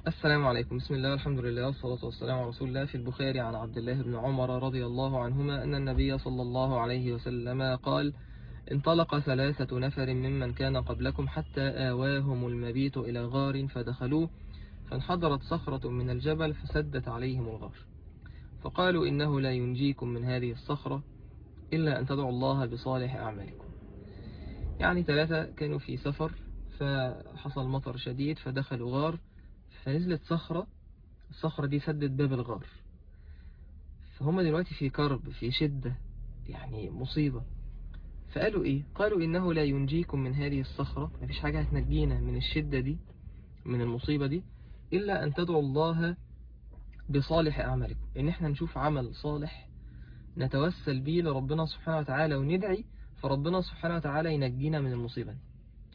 السلام عليكم بسم الله والحمد لله والصلاة والسلام على رسول الله في البخاري عن عبد الله بن عمر رضي الله عنهما أن النبي صلى الله عليه وسلم قال انطلق ثلاثة نفر ممن كان قبلكم حتى آواهم المبيت إلى غار فدخلوه فانحدرت صخرة من الجبل فسدت عليهم الغار فقالوا إنه لا ينجيكم من هذه الصخرة إلا أن تدعوا الله بصالح أعمالكم يعني ثلاثة كانوا في سفر فحصل مطر شديد فدخلوا غار فنزلت صخرة الصخرة دي سدت باب الغار فهم دلوقتي في كرب في شدة يعني مصيبة فقالوا ايه قالوا انه لا ينجيكم من هذه الصخرة مفيش حاجة هتنجينا من الشدة دي من المصيبة دي الا ان تدعوا الله بصالح اعمالكم ان احنا نشوف عمل صالح نتوسل بيه لربنا سبحانه وتعالى وندعي فربنا سبحانه وتعالى ينجينا من المصيبة دي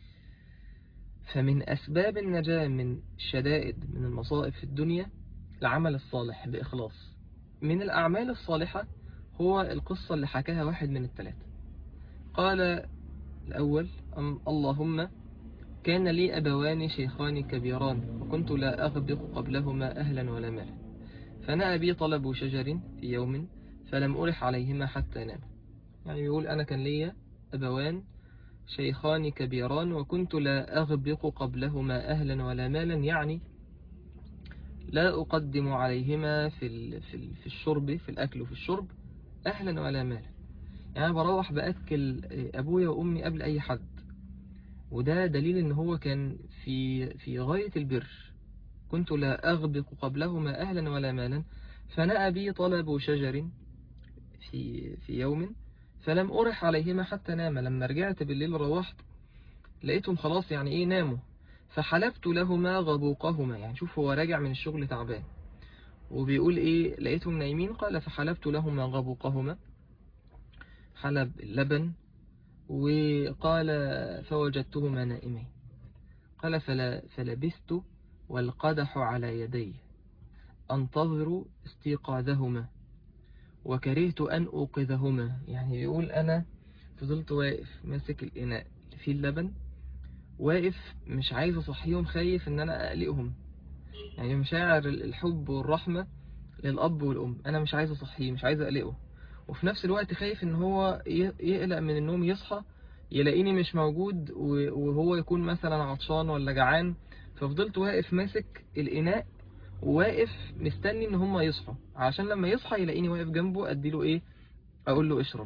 فمن أسباب النجاة من الشدائد من المصائب في الدنيا العمل الصالح بإخلاص من الأعمال الصالحة هو القصة اللي حكاها واحد من الثلاثة قال الأول أم اللهم كان لي أبوان شيخان كبيران وكنت لا أغبق قبلهما أهلا ولا مالا فنأى بي طلب شجر في يوم فلم أرح عليهما حتى نام يعني يقول أنا كان لي أبوان شيخان كبيران وكنت لا أغبق قبلهما أهلا ولا مالا يعني لا أقدم عليهما في في في الشرب في الأكل وفي الشرب أهلا ولا مالا يعني بروح بأكل أبويا وأمي قبل أي حد وده دليل إن هو كان في في غاية البر كنت لا أغبق قبلهما أهلا ولا مالا فنأى بي طلب شجر في في يوم فلم أرح عليهما حتى نام لما رجعت بالليل روحت لقيتهم خلاص يعني ايه ناموا فحلبت لهما غبوقهما يعني شوف هو راجع من الشغل تعبان وبيقول ايه لقيتهم نايمين قال فحلبت لهما غبوقهما حلب اللبن وقال فوجدتهما نائمين قال فلا فلبست والقدح على يدي أنتظر استيقاظهما وكرهت أن أوقظهما يعني بيقول أنا فضلت واقف ماسك الإناء اللي فيه اللبن واقف مش عايز أصحيهم خايف إن أنا أقلقهم يعني مشاعر الحب والرحمة للأب والأم أنا مش عايز أصحيه مش عايز أقلقه وفي نفس الوقت خايف إن هو يقلق من النوم يصحى يلاقيني مش موجود وهو يكون مثلا عطشان ولا جعان ففضلت واقف ماسك الإناء واقف مستني ان هم يصحوا عشان لما يصحى يلاقيني واقف جنبه اديله ايه اقول له اشرب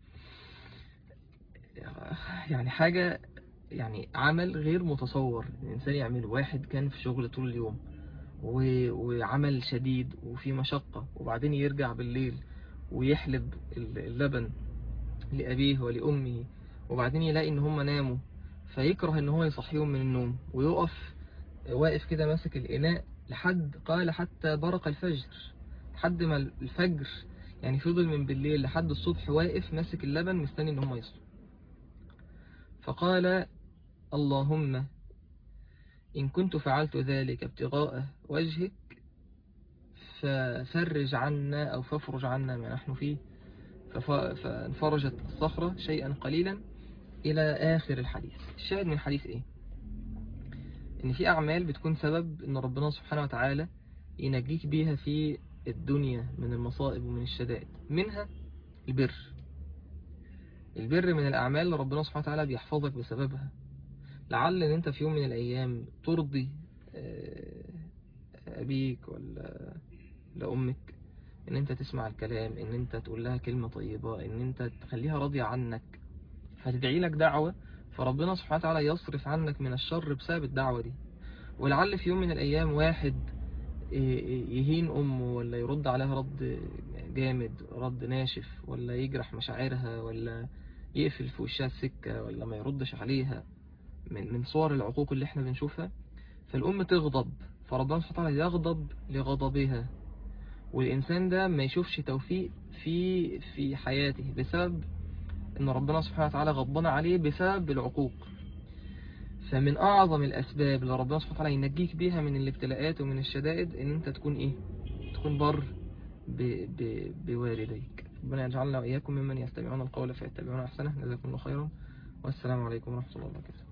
يعني حاجة يعني عمل غير متصور الانسان يعمله واحد كان في شغل طول اليوم وعمل شديد وفي مشقة وبعدين يرجع بالليل ويحلب اللبن لأبيه ولأمه وبعدين يلاقي ان هم ناموا فيكره ان هو يصحيهم من النوم ويقف واقف كده ماسك الإناء لحد قال حتى برق الفجر لحد ما الفجر يعني فضل من بالليل لحد الصبح واقف ماسك اللبن مستني ان هم يصلوا فقال اللهم إن كنت فعلت ذلك ابتغاء وجهك ففرج عنا أو فافرج عنا ما نحن فيه فانفرجت الصخرة شيئا قليلا إلى آخر الحديث الشاهد من الحديث إيه ان في اعمال بتكون سبب ان ربنا سبحانه وتعالى ينجيك بيها في الدنيا من المصائب ومن الشدائد منها البر البر من الاعمال اللي ربنا سبحانه وتعالى بيحفظك بسببها لعل ان انت في يوم من الايام ترضي ابيك ولا لامك ان انت تسمع الكلام ان انت تقول لها كلمة طيبة ان انت تخليها راضية عنك فتدعي لك دعوة فربنا سبحانه وتعالى يصرف عنك من الشر بسبب الدعوة دي ولعل في يوم من الأيام واحد يهين أمه ولا يرد عليها رد جامد رد ناشف ولا يجرح مشاعرها ولا يقفل في وشها السكة ولا ما يردش عليها من من صور العقوق اللي احنا بنشوفها فالأم تغضب فربنا سبحانه وتعالى يغضب لغضبها والإنسان ده ما يشوفش توفيق في في حياته بسبب ان ربنا سبحانه وتعالى غضبنا عليه بسبب العقوق فمن اعظم الاسباب اللي ربنا سبحانه وتعالى ينجيك بيها من الابتلاءات ومن الشدائد ان انت تكون ايه تكون بر ب... ب... بوالديك ربنا يجعلنا واياكم ممن يستمعون القول فيتبعون احسنه جزاكم الله خيرا والسلام عليكم ورحمه الله وبركاته